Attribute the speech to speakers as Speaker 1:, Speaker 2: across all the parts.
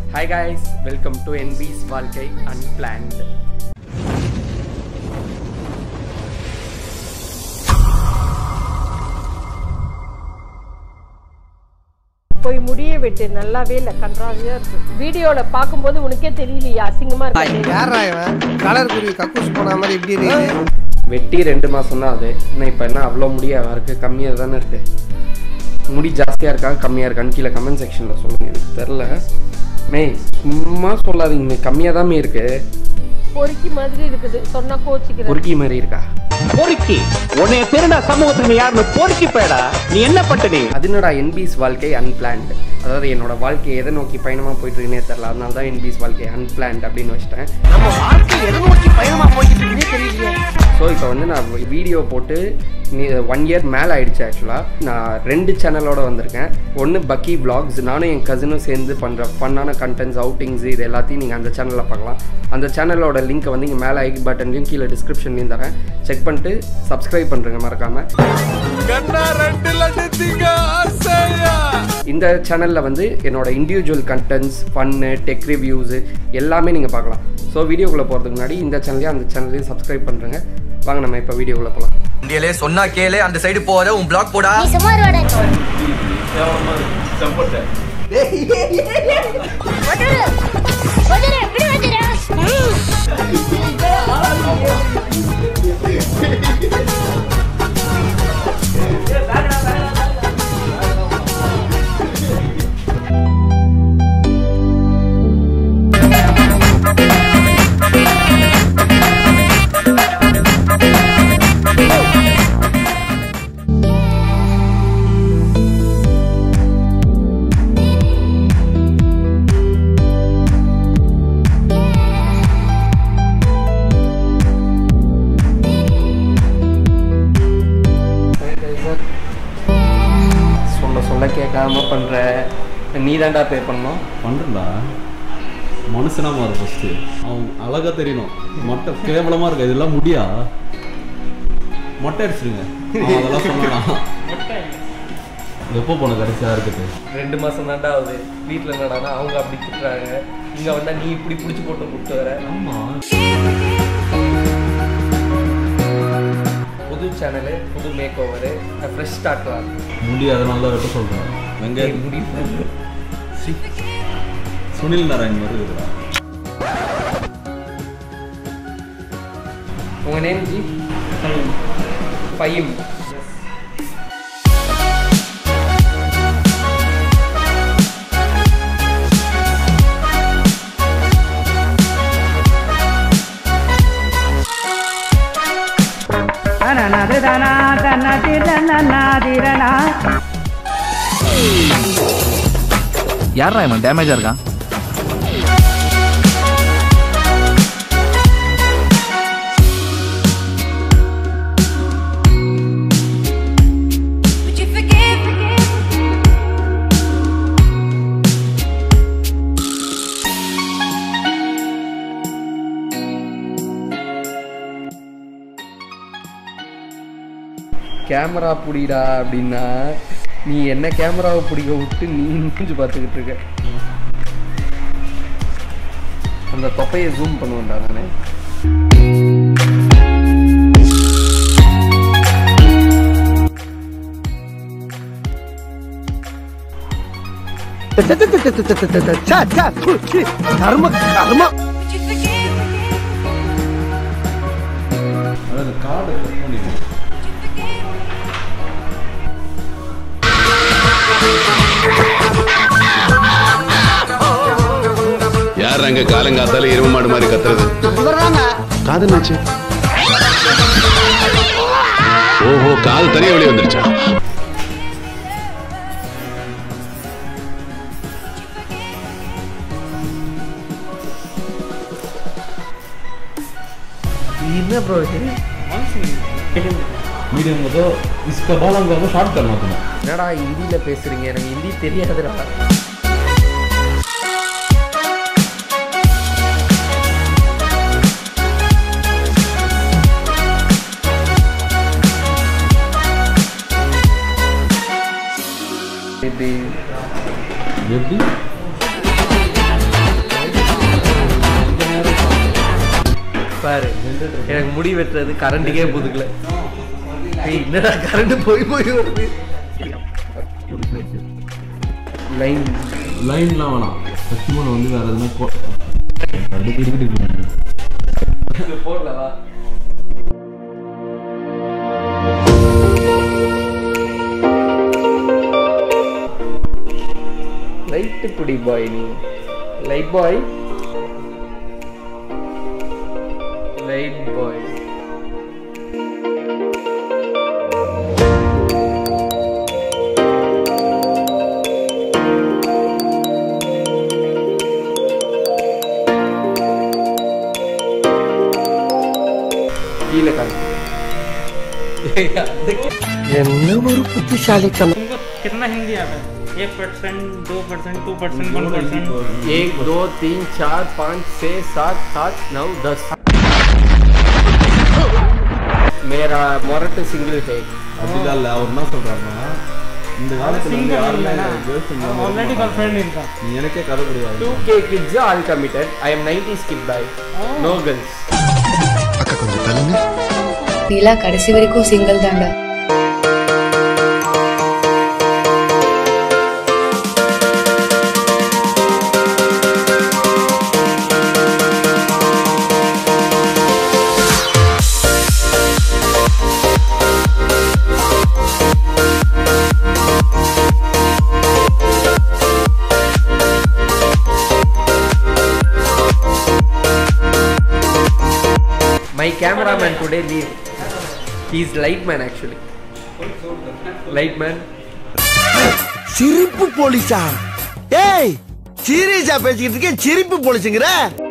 Speaker 1: Hi guys welcome to என்பிஸ் வாழ்க்கை unplanned
Speaker 2: போய் முடிய வெட்டு நல்லாவே இல்லை கன்றாவியா இருக்கு வீடியோல பார்க்கும்போது உனக்கே தெரியலையா அசிங்கமா இருக்கு
Speaker 3: யாரா இவன் கலர் குருவி கக்கூஸ் போன மாதிரி இப்படி இருக்கு
Speaker 1: வெட்டி ரெண்டு மாதம் தான் அது இன்னும் இப்போ என்ன அவ்வளோ முடியா இருக்குது கம்மியாக தானே இருக்குது முடி ஜாஸ்தியாக இருக்கா கம்மியாக இருக்கான்னு கீழே கமெண்ட் செக்ஷனில் சொல்லுங்கள் எனக்கு தெரில மே சும்மா சொல்லாதீங்க மே கம்மியாக தான் இருக்குது
Speaker 2: பொறுக்கி மாதிரி இருக்குது சொன்னா கோச்சிக்கிறேன்
Speaker 1: பொறுக்கி மாதிரி இருக்கா
Speaker 4: பொறுக்கி உன்னைய திருடா சமூகத்துக்கு நீ யாருன்னு பொறுக்கி போயடா நீ என்ன பண்ற நீ
Speaker 1: அது என்னடா என்பிஸ் வாழ்க்கை அன்பிளான்ட் அதாவது என்னோட வாழ்க்கை எதை நோக்கி பயணமாக போயிட்டு இருக்குன்னே தெரில அதனால தான் என்பிஸ் வாழ்க்கை அன்பிளான்ட் அப்படின்னு வச்சிட்டேன்
Speaker 3: நம்ம வாழ்க்கை எதை நோக்கி பயணமா போய்கிட்டு இருக்குன்னே தெரியலையே
Speaker 1: ஸோ இப்போ வந்து நான் வீடியோ போட்டு ஒன் இயர் மேலே ஆயிடுச்சு ஆக்சுவலாக நான் ரெண்டு சேனலோட வந்திருக்கேன் ஒன்று பக்கி vlogs நானும் என் கசினும் சேர்ந்து பண்ணுற ஃபன்னான கண்டென்ட்ஸ் அவுட்டிங்ஸ் இது எல்லாத்தையும் நீங்கள் அந்த சேனலில் பார்க்கலாம் அந்த சேனலோட லிங்க்கை வந்து இங்கே மேலே ஐக் பட்டன்லையும் கீழே டிஸ்கிரிப்ஷன்லையும் தரேன் செக் பண்ணிட்டு சப்ஸ்கிரைப் பண்ணுறேங்க மறக்காமல் இந்த சேனலில் வந்து என்னோட individual contents fun tech reviews எல்லாமே நீங்கள் பார்க்கலாம் ஸோ வீடியோக்குள்ளே போகிறதுக்கு முன்னாடி இந்த சேனலையும் அந்த சேனலையும் சப்ஸ்கிரைப் பண்ணுறேங்க வாங்க நம்ம இப்போ வீடியோக்குள்ளே போகலாம்
Speaker 5: இந்தியாலே சொன்னா கேளு அந்த சைடு போற உன் பிளாக் போடா
Speaker 6: நீ சும்மா இருவாடா வட்டுரு வட்டுரு எப்படி வட்டுரு
Speaker 1: சொல்ல சொல்ல கேட்காம பண்ணுற நீ தான்டா பே பண்ணணும்
Speaker 7: பண்ணுறா மனுஷனா மாறு ஃபஸ்ட்டு அவன் அழகாக தெரியணும் மொட்டை கேவலமாக இருக்கா இதெல்லாம் முடியா மொட்டை அடிச்சிருங்க அவன் அதெல்லாம் சொன்னான் எப்போ போன கடைசியாக இருக்குது
Speaker 1: ரெண்டு மாதம் தான்டா ஆகுது வீட்டில் என்னடானா அவங்க அப்படி திட்டுறாங்க இங்கே வந்தால் நீ இப்படி பிடிச்சி போட்டு கூப்பிட்டு வர
Speaker 7: ஆமாம்
Speaker 1: புது சேனலு புது மேக் ஓவரு ஃப்ரெஷ் ஸ்டார்ட் தான்
Speaker 7: முடி அதனால தான் வெட்ட சொல்கிறேன் வெங்காயம்
Speaker 1: முடிவு
Speaker 7: சி. சுனில் நாராயண் மாதிரி இருக்குடா
Speaker 1: உங்கள் நேம் ஜி ஃபைம்
Speaker 5: யாரா இவன் டேமேஜா இருக்கான்
Speaker 6: Would you forgive
Speaker 1: கேமரா பிடிடா அப்படின்னா நீ என்ன கேமராவை பிடிக்க விட்டு நீ மூஞ்சி பார்த்துக்கிட்டு இருக்க அந்த தொப்பையை ஜூம் பண்ணுவேன்டா நானே
Speaker 3: கர்ம கர்ம
Speaker 6: Would you forgive
Speaker 7: அதாவது கார்டு கட் பண்ணிட்டு
Speaker 8: யார் அங்க காலங்காத்தால எருமை மாடு மாதிரி கத்துறது காதுனாச்சு ஓஹோ காது தனியா வெளியே வந்துருச்சா
Speaker 1: என்ன ப்ரோ
Speaker 7: மீடியம் வந்து इसका बालंगा को शॉर्ट करना तुम्हें
Speaker 1: என்னடா ஹிந்தியில் பேசுறீங்க எனக்கு ஹிந்தி தெரியாதுடா இது
Speaker 7: எப்படி
Speaker 1: பாரு எனக்கு முடி வெட்டுறது கரண்ட்டுக்கே புதுக்கல ஏய் என்னடா கரண்ட் போய் போய் வருது லைன்
Speaker 7: லைன்லாம் வேணாம் சத்தியமான வந்து வேற எதுனா போ அடிக்கடி
Speaker 1: போடலவா லைட்டு குடி பாய் நீ லைட் பாய் லைட் பாய் கீழே காமி
Speaker 3: என்ன ஒரு புத்திசாலித்தனம்
Speaker 9: कितना हिंदी आता है एक परसेंट दो percent two percent one percent
Speaker 1: एक दो तीन चार पाँच छः सात सात नौ दस मेरा मोरट सिंगल है
Speaker 7: அப்படிலாம் இல்லை அவர் என்ன சொல்றாருன்னா இந்த காலத்துல வந்து யாருமே girl friend இல்லாம
Speaker 9: ऑलरेडी
Speaker 7: இருக்க
Speaker 9: गर्लफ्रेंड इनका
Speaker 7: மாட்டாங்க. நீ எனக்கே கதை புரியாது
Speaker 1: two K kids all committed I am 90s kid by no girls
Speaker 3: அக்கா கொஞ்சம் தள்ளுங்க
Speaker 10: நீலா கடைசி வரைக்கும் சிங்கிள் தாண்டா
Speaker 1: my cameraman today leave he is light man actually light man
Speaker 3: சிரிப்பு போலீஸா ஏய் சீரியஸா பேசிக்கிட்டு இருக்கேன் சிரிப்பு போலீஸுங்கிற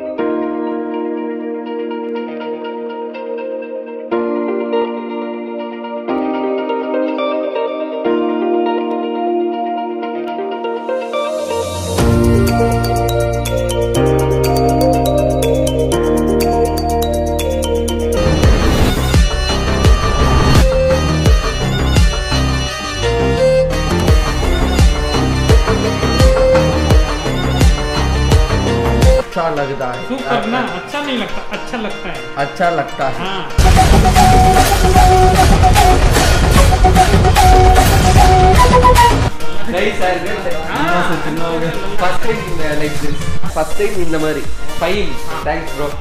Speaker 1: अच्छा लगता है
Speaker 9: सुपर ना अच्छा नहीं लगता अच्छा लगता है
Speaker 1: अच्छा लगता है
Speaker 9: हाँ
Speaker 1: नहीं sir first time in, uh, like this first time இந்த மாதிரி fine thanks bro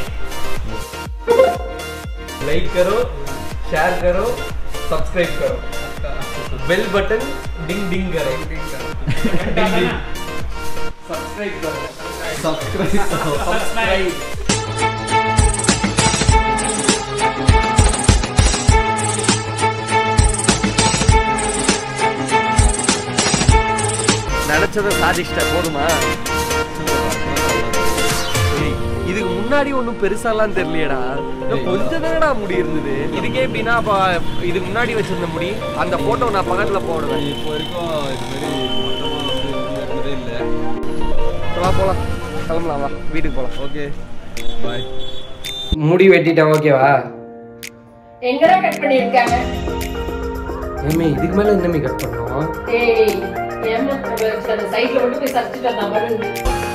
Speaker 1: लाइक करो शेयर करो सब्सक्राइब करो बेल बटन डिंग डिंग करो डिंग डिंग सब्सक्राइब करो
Speaker 7: சப்ஸ்கிரைப்
Speaker 1: सब्सक्राइब நினைச்சதை சாதிச்சிட்ட போதுமா ஏய், இதுக்கு முன்னாடி ஒன்றும் பெருசாலாம் தெரியலையடா இன்னும் கொஞ்ச தானடா முடி இருந்தது இதுக்கே எப்படின்னா அப்ப இதுக்கு முன்னாடி வச்சிருந்த முடி அந்த போட்டோ நான் பக்கத்துல போடுவேன்
Speaker 7: இப்போ வரைக்கும் இது மாதிரி மொத்தமாக வந்து இருந்ததே இல்லை
Speaker 1: வா போலாம் கிளம்பலாம் வா வீட்டுக்கு போலாம்
Speaker 7: ஓகே பாய்
Speaker 1: முடி வெட்டிட்டேன் ஓகேவா
Speaker 2: எங்கடா கட் பண்ணிருக்காங்க
Speaker 1: ஏமே இதுக்கு மேல என்னமே கட் பண்ணோம்
Speaker 2: ஏய் ஏமா அந்த சைட்ல மட்டும் போய் சர்ச்சிட்டு வந்தா பாருங்க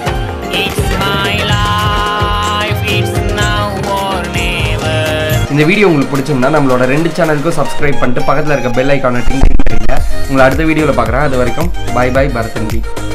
Speaker 1: இந்த வீடியோ உங்களுக்கு பிடிச்சிருந்தா நம்மளோட ரெண்டு சேனலுக்கும் சப்ஸ்கிரைப் பண்ணிட்டு பக்கத்தில் இருக்க பெல் ஐக்கானை டிங் டிங் பண்ணிங்க உங்களை அடுத்த வீடியோவில் பார்க்குறேன் அது வரைக்கும் பை பை பரதன் பி